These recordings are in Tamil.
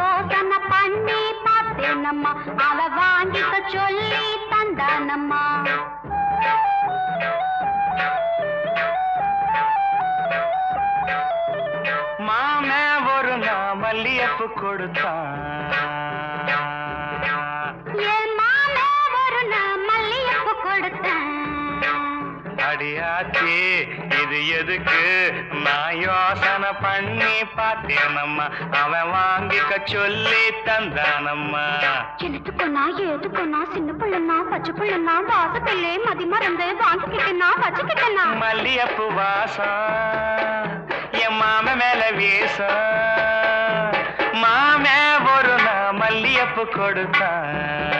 யோசனை பண்ணி பார்த்தேனம்மா அவ வாங்கிக்க சொல்லி தந்தானம்மா மாமே ஒரு நான் மல்லியப்பு கொடுத்தான் என் மாமே ஒரு நான் மல்லிகைப்பூ கொடுத்தேன் அடியாச்சி இது எதுக்கு நான் யோசனை பண்ணி பார்த்தேனம்மா அவன் வாங்கிக்க சொல்லி தந்தானம்மா எனத்துக்குன்னா ஏதுக்குன்னா சின்ன பிள்ளைனா பச்சை பிள்ளைனா வாசப்பிள்ளை மதி மறந்து வாங்கிக்கிட்டேனா வச்சுக்கிட்டேனா மல்லியப்பு வாசம் என் மாம மேல வீசம் மாமே ஒரு நான் மல்லியப்பு கொடுத்தான்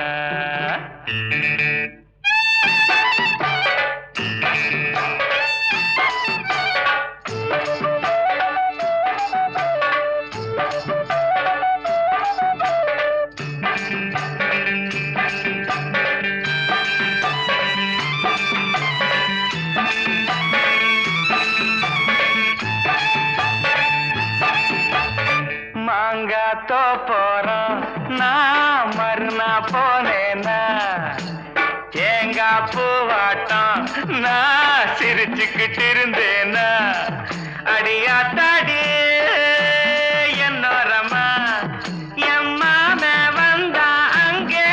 மாங்காத்தோ போறோம் நான் மறுநா போனேனா தேங்காய் பூவாட்டம் நான் சிரிச்சுக்கிட்டு இருந்தேனா அடியாத்தாடி என்னோரமா எம்மாம வந்தா அங்கே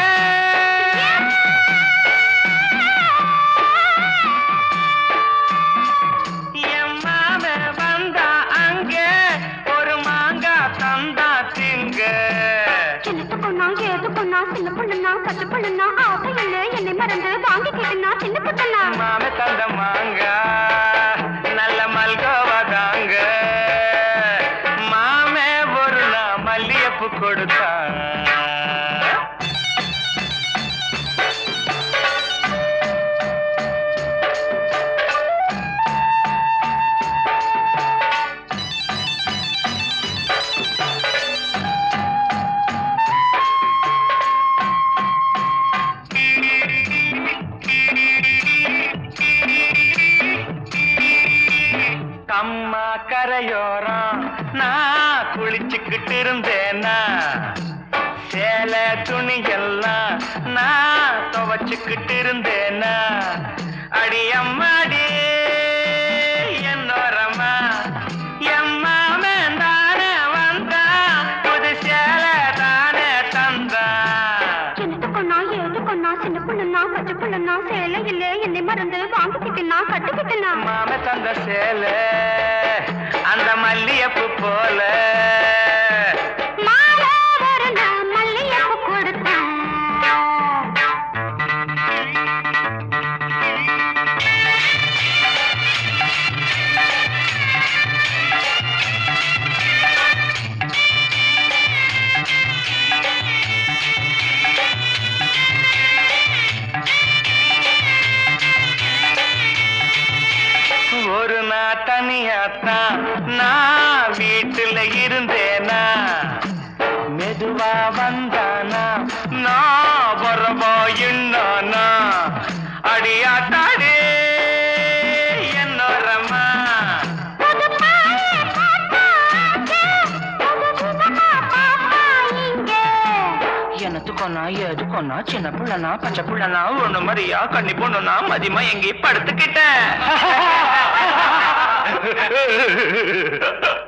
எம்மாம வந்தா அங்கே ஒரு மாங்காய் தந்தா திங்க எனத்துக்குன்னா ஏதுக்குன்னா சின்ன பிள்ளைனா பச்சை பிள்ளைனா ஆசையில்லை என்னை மறந்து வாங்கிக்கிட்டேனா சின்ன பிள்ளைனா மாம தந்த மாங்கா நல்ல மல்கோவா தாங்க மாமே ஒரு நான் மல்லியப்பு கொடுத்தான் கம்மா கரையோரம் நான் குளிச்சுக்கிட்டு இருந்தேனா சேலை துணி எல்லாம் நான் துவச்சுக்கிட்டு இருந்தேனா அடி அம்மாடி என்னோரமா எம்மாமன் தானே வந்தா புது சேலை தானே தந்தா எனத்துக்குன்னா ஏதுக்குன்னா சின்ன பிள்ளைனா பச்சை பிள்ளைனா சேலையில்லை என்னை மறந்து வாங்கிக்கிட்டேனா கட்டுக்கிட்டேனா மாம தந்த சேலை அந்த மல்லியப்பு போல மாலை ஒரு நான் மல்லிகைப்பூ கொடுத்தேன் ஒரு நாள் தனியாத்தான் நான் வீட்டுல இருந்தேனா மெதுவா வந்தானா நான் வரவா என்னானா அடியாத்தாடே என்னோரமா புது பாயை பார்த்தாச்சு, புது விதமா பாப்பா இங்கே. எனத்துக்கொன்னா எதுக்கொன்னா சின்ன பிள்ளைனா பச்சை பிள்ளைனா ஒண்ணு மாதிரியா கண்ணி பொண்ணுனா மதியமா எங்கேயும் படுத்துக்கிட்டேன்